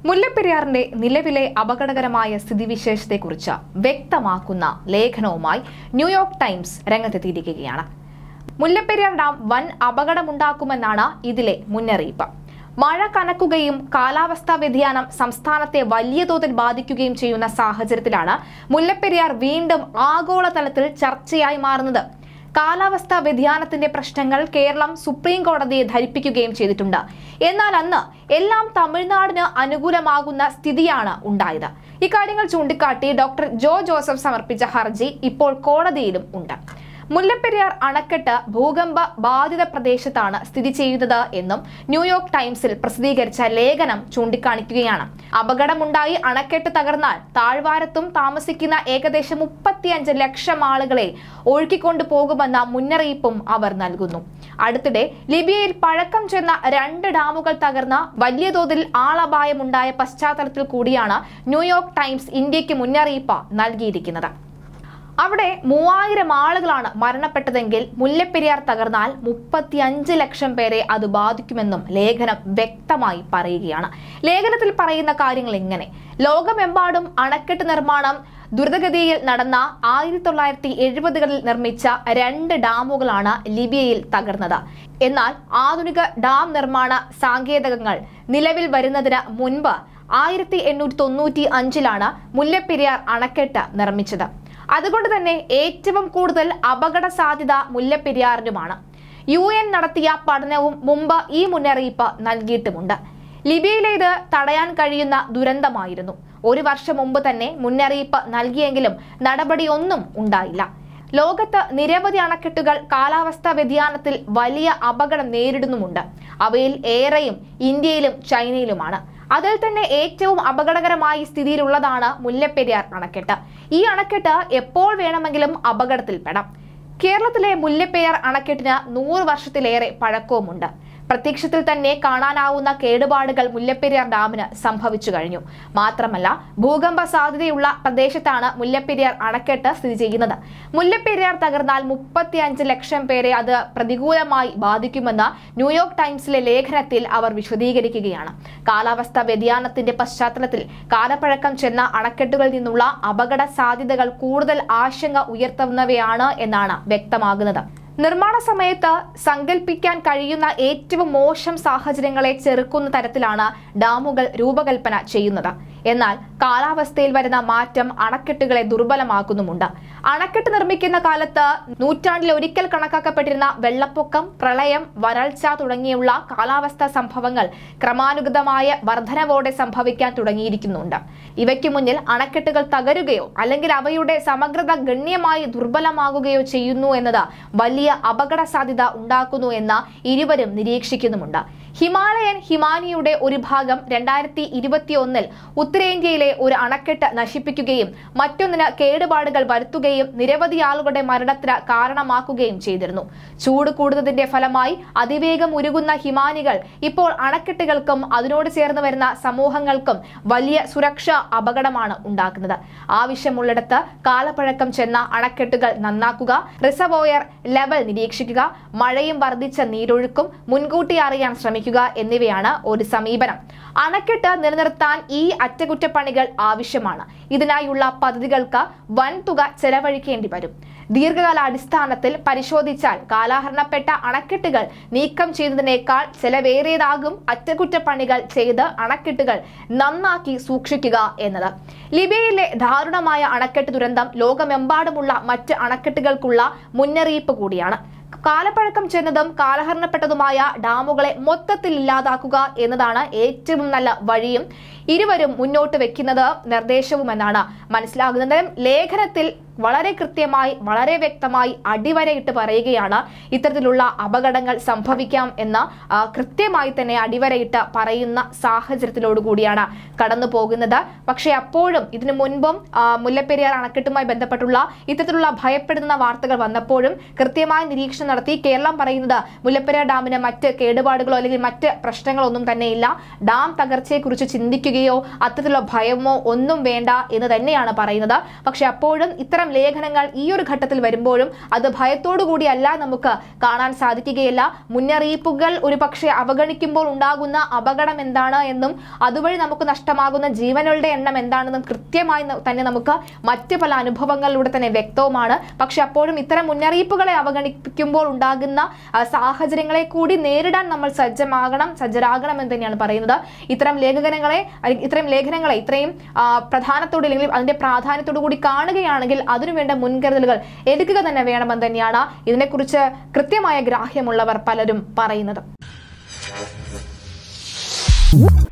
മുല്ലപ്പെരിയാറിന്റെ നിലവിലെ അപകടകരമായ സ്ഥിതിവിശേഷത്തെക്കുറിച്ച് വ്യക്തമാക്കുന്ന ലേഖനവുമായി ന്യൂയോർക്ക് ടൈംസ് രംഗത്തെത്തിയിരിക്കുകയാണ് മുല്ലപ്പെരിയാർ ഡാം വൻ അപകടമുണ്ടാക്കുമെന്നാണ് ഇതിലെ മുന്നറിയിപ്പ് മഴ കനക്കുകയും കാലാവസ്ഥാ വ്യതിയാനം സംസ്ഥാനത്തെ വലിയ തോതിൽ ബാധിക്കുകയും ചെയ്യുന്ന സാഹചര്യത്തിലാണ് മുല്ലപ്പെരിയാർ വീണ്ടും ആഗോളതലത്തിൽ ചർച്ചയായി മാറുന്നത് കാലാവസ്ഥാ വ്യതിയാനത്തിന്റെ പ്രശ്നങ്ങൾ കേരളം സുപ്രീം കോടതിയെ ധരിപ്പിക്കുകയും ചെയ്തിട്ടുണ്ട് എന്നാൽ അന്ന് എല്ലാം തമിഴ്നാടിന് അനുകൂലമാകുന്ന സ്ഥിതിയാണ് ഉണ്ടായത് ഇക്കാര്യങ്ങൾ ചൂണ്ടിക്കാട്ടി ഡോക്ടർ ജോ ജോസഫ് സമർപ്പിച്ച ഹർജി ഇപ്പോൾ കോടതിയിലും ഉണ്ട് മുല്ലപ്പെരിയാർ അണക്കെട്ട് ഭൂകമ്പ ബാധിത പ്രദേശത്താണ് സ്ഥിതി ചെയ്യുന്നത് എന്നും ന്യൂയോർക്ക് ടൈംസിൽ പ്രസിദ്ധീകരിച്ച ലേഖനം ചൂണ്ടിക്കാണിക്കുകയാണ് അപകടമുണ്ടായി അണക്കെട്ട് തകർന്നാൽ താഴ്വാരത്തും താമസിക്കുന്ന ഏകദേശം മുപ്പത്തിയഞ്ച് ലക്ഷം ആളുകളെ ഒഴുക്കിക്കൊണ്ടു പോകുമെന്ന മുന്നറിയിപ്പും അവർ നൽകുന്നു അടുത്തിടെ ലിബിയയിൽ പഴക്കം ചെന്ന രണ്ട് ഡാമുകൾ തകർന്ന വലിയ തോതിൽ ആളപായമുണ്ടായ പശ്ചാത്തലത്തിൽ കൂടിയാണ് ന്യൂയോർക്ക് ടൈംസ് ഇന്ത്യക്ക് മുന്നറിയിപ്പ് നൽകിയിരിക്കുന്നത് അവിടെ മൂവായിരം ആളുകളാണ് മരണപ്പെട്ടതെങ്കിൽ മുല്ലപ്പെരിയാർ തകർന്നാൽ മുപ്പത്തിയഞ്ച് ലക്ഷം പേരെ അത് ബാധിക്കുമെന്നും ലേഖനം വ്യക്തമായി പറയുകയാണ് ലേഖനത്തിൽ പറയുന്ന കാര്യങ്ങൾ ഇങ്ങനെ ലോകമെമ്പാടും അണക്കെട്ട് നിർമ്മാണം ദ്രുതഗതിയിൽ നടന്ന ആയിരത്തി തൊള്ളായിരത്തി എഴുപതുകളിൽ നിർമ്മിച്ച രണ്ട് ഡാമുകളാണ് ലിബിയയിൽ തകർന്നത് എന്നാൽ ആധുനിക ഡാം നിർമ്മാണ സാങ്കേതികങ്ങൾ നിലവിൽ വരുന്നതിന് മുൻപ് ആയിരത്തി എണ്ണൂറ്റി തൊണ്ണൂറ്റി അഞ്ചിലാണ് മുല്ലപ്പെരിയാർ അണക്കെട്ട് നിർമ്മിച്ചത് അതുകൊണ്ട് തന്നെ ഏറ്റവും കൂടുതൽ അപകട സാധ്യത മുല്ലപ്പെരിയാറിനുമാണ് യു എൻ നടത്തിയ പഠനവും മുമ്പ് ഈ മുന്നറിയിപ്പ് നൽകിയിട്ടുമുണ്ട് ലിബിയയിലേത് തടയാൻ കഴിയുന്ന ദുരന്തമായിരുന്നു ഒരു വർഷം മുമ്പ് തന്നെ മുന്നറിയിപ്പ് നൽകിയെങ്കിലും നടപടിയൊന്നും ഉണ്ടായില്ല ലോകത്ത് നിരവധി അണക്കെട്ടുകൾ കാലാവസ്ഥാ വ്യതിയാനത്തിൽ വലിയ അപകടം നേരിടുന്നുമുണ്ട് അവയിൽ ഏറെയും ഇന്ത്യയിലും ചൈനയിലുമാണ് അതിൽ തന്നെ ഏറ്റവും അപകടകരമായ സ്ഥിതിയിലുള്ളതാണ് മുല്ലപ്പെരിയാർ അണക്കെട്ട് ഈ അണക്കെട്ട് എപ്പോൾ വേണമെങ്കിലും അപകടത്തിൽപ്പെടാം കേരളത്തിലെ മുല്ലപ്പെരിയാർ അണക്കെട്ടിന് നൂറ് വർഷത്തിലേറെ പഴക്കവുമുണ്ട് പ്രത്യക്ഷത്തിൽ തന്നെ കാണാനാവുന്ന കേടുപാടുകൾ മുല്ലപ്പെരിയാർ ഡാമിന് സംഭവിച്ചു കഴിഞ്ഞു മാത്രമല്ല ഭൂകമ്പ സാധ്യതയുള്ള പ്രദേശത്താണ് മുല്ലപ്പെരിയാർ അണക്കെട്ട് സ്ഥിതി ചെയ്യുന്നത് മുല്ലപ്പെരിയാർ തകർന്നാൽ മുപ്പത്തിയഞ്ച് ലക്ഷം പേരെ അത് പ്രതികൂലമായി ബാധിക്കുമെന്ന് ന്യൂയോർക്ക് ടൈംസിലെ ലേഖനത്തിൽ അവർ വിശദീകരിക്കുകയാണ് കാലാവസ്ഥാ വ്യതിയാനത്തിന്റെ പശ്ചാത്തലത്തിൽ കാലപ്പഴക്കം ചെന്ന അണക്കെട്ടുകളിൽ നിന്നുള്ള അപകട സാധ്യതകൾ കൂടുതൽ ആശങ്ക ഉയർത്തുന്നവയാണ് എന്നാണ് വ്യക്തമാകുന്നത് നിർമ്മാണ സമയത്ത് സങ്കല്പിക്കാൻ കഴിയുന്ന ഏറ്റവും മോശം സാഹചര്യങ്ങളെ ചെറുക്കുന്ന തരത്തിലാണ് ഡാമുകൾ രൂപകൽപ്പന ചെയ്യുന്നത് എന്നാൽ കാലാവസ്ഥയിൽ വരുന്ന മാറ്റം അണക്കെട്ടുകളെ ദുർബലമാക്കുന്നുമുണ്ട് അണക്കെട്ട് നിർമ്മിക്കുന്ന കാലത്ത് നൂറ്റാണ്ടിൽ ഒരിക്കൽ കണക്കാക്കപ്പെട്ടിരുന്ന വെള്ളപ്പൊക്കം പ്രളയം വരൾച്ച തുടങ്ങിയുള്ള കാലാവസ്ഥാ സംഭവങ്ങൾ ക്രമാനുഗതമായ വർധനവോടെ സംഭവിക്കാൻ തുടങ്ങിയിരിക്കുന്നുണ്ട് ഇവയ്ക്ക് മുന്നിൽ അണക്കെട്ടുകൾ തകരുകയോ അല്ലെങ്കിൽ അവയുടെ സമഗ്രത ഗണ്യമായി ദുർബലമാകുകയോ ചെയ്യുന്നു എന്നത് വലിയ അപകട സാധ്യത ഉണ്ടാക്കുന്നു എന്ന് ഇരുവരും നിരീക്ഷിക്കുന്നുമുണ്ട് ഹിമാലയൻ ഹിമാനിയുടെ ഒരു ഭാഗം രണ്ടായിരത്തി ഇരുപത്തി ഒന്നിൽ ഉത്തരേന്ത്യയിലെ ഒരു അണക്കെട്ട് നശിപ്പിക്കുകയും മറ്റൊന്നിന് കേടുപാടുകൾ വരുത്തുകയും നിരവധി ആളുകളുടെ മരണത്തിന് കാരണമാക്കുകയും ചെയ്തിരുന്നു ചൂട് കൂടുന്നതിന്റെ ഫലമായി അതിവേഗം ഉരുകുന്ന ഹിമാനികൾ ഇപ്പോൾ അണക്കെട്ടുകൾക്കും അതിനോട് ചേർന്ന് വരുന്ന സമൂഹങ്ങൾക്കും വലിയ സുരക്ഷാ അപകടമാണ് ഉണ്ടാക്കുന്നത് ആവശ്യമുള്ളിടത്ത് കാലപ്പഴക്കം ചെന്ന അണക്കെട്ടുകൾ നന്നാക്കുക റിസർവോയർ ലെവൽ നിരീക്ഷിക്കുക മഴയും വർദ്ധിച്ച നീരൊഴുക്കും മുൻകൂട്ടി അറിയാൻ ശ്രമിക്കുക എന്നിവയാണ് ഒരു സമീപനം അണക്കെട്ട് നിലനിർത്താൻ ഈ അറ്റകുറ്റപ്പണികൾ ആവശ്യമാണ് ഇതിനായുള്ള പദ്ധതികൾക്ക് വൻ തുക ചെലവഴിക്കേണ്ടി വരും ദീർഘകാല അടിസ്ഥാനത്തിൽ പരിശോധിച്ചാൽ കാലാഹരണപ്പെട്ട അണക്കെട്ടുകൾ നീക്കം ചെയ്തതിനേക്കാൾ ചെലവേറിയതാകും അറ്റകുറ്റപ്പണികൾ ചെയ്ത് അണക്കെട്ടുകൾ നന്നാക്കി സൂക്ഷിക്കുക എന്നത് ലിബിയയിലെ ദാരുണമായ അണക്കെട്ട് ദുരന്തം ലോകമെമ്പാടുമുള്ള മറ്റ് അണക്കെട്ടുകൾക്കുള്ള മുന്നറിയിപ്പ് കൂടിയാണ് കാലപ്പഴക്കം ചെന്നതും കാലഹരണപ്പെട്ടതുമായ ഡാമുകളെ മൊത്തത്തിൽ ഇല്ലാതാക്കുക എന്നതാണ് ഏറ്റവും നല്ല വഴിയും ഇരുവരും മുന്നോട്ട് വെക്കുന്നത് നിർദ്ദേശവുമെന്നാണ് മനസ്സിലാകുന്നത് ലേഖനത്തിൽ വളരെ കൃത്യമായി വളരെ വ്യക്തമായി അടിവരയിട്ട് പറയുകയാണ് ഇത്തരത്തിലുള്ള അപകടങ്ങൾ സംഭവിക്കാം എന്ന ആ, കൃത്യമായി തന്നെ അടിവരയിട്ട് പറയുന്ന സാഹചര്യത്തിലോടുകൂടിയാണ് കടന്നു പോകുന്നത് പക്ഷേ അപ്പോഴും ഇതിനു മുൻപും ആ, മുല്ലപ്പെരിയാർ അണക്കെട്ടുമായി ബന്ധപ്പെട്ടുള്ള ഇത്തരത്തിലുള്ള ഭയപ്പെടുന്ന വാർത്തകൾ വന്നപ്പോഴും കൃത്യമായ നിരീക്ഷണം നടത്തി കേരളം പറയുന്നത് മുല്ലപ്പെരിയാർ ഡാമിന് മറ്റ് കേടുപാടുകളോ അല്ലെങ്കിൽ മറ്റ് പ്രശ്നങ്ങളൊന്നും തന്നെയില്ല ഡാം തകർച്ചയെക്കുറിച്ച് ചിന്തിക്കുകയോ അത്തരത്തിലുള്ള ഭയമോ ഒന്നും വേണ്ട എന്ന് തന്നെയാണ് പറയുന്നത് പക്ഷെ അപ്പോഴും ഇത്തരം ലേഖനങ്ങൾ ഈ ഒരു ഘട്ടത്തിൽ വരുമ്പോഴും അത് ഭയത്തോടു കൂടിയല്ല നമുക്ക് കാണാൻ സാധിക്കുകയില്ല മുന്നറിയിപ്പുകൾ ഒരു പക്ഷേ അവഗണിക്കുമ്പോൾ ഉണ്ടാകുന്ന അപകടം എന്താണ് എന്നും അതുവഴി നമുക്ക് നഷ്ടമാകുന്ന ജീവനുകളുടെ എണ്ണം എന്താണെന്നും കൃത്യമായി ന- തന്നെ നമുക്ക് മറ്റ് പല അനുഭവങ്ങളിലൂടെ തന്നെ വ്യക്തവുമാണ് പക്ഷെ അപ്പോഴും ഇത്തരം മുന്നറിയിപ്പുകളെ അവഗണിക്കുമ്പോൾ ഉണ്ടാകുന്ന ആ, സാഹചര്യങ്ങളെ കൂടി നേരിടാൻ നമ്മൾ സജ്ജമാകണം സജ്ജരാകണം എന്ന് തന്നെയാണ് പറയുന്നത് ഇത്തരം ലേഖനങ്ങളെ അല്ലെങ്കിൽ ഇത്തരം ലേഖനങ്ങളെ ഇത്രയും ആ, പ്രധാനത്തോടെ അല്ലെങ്കിൽ അതിന്റെ പ്രാധാന്യത്തോടു കൂടി കാണുകയാണെങ്കിൽ അതിനുവേണ്ട മുൻകരുതലുകൾ എടുക്കുക തന്നെ വേണമെന്ന് തന്നെയാണ് ഇതിനെക്കുറിച്ച് കൃത്യമായ ഗ്രാഹ്യമുള്ളവർ പലരും പറയുന്നത്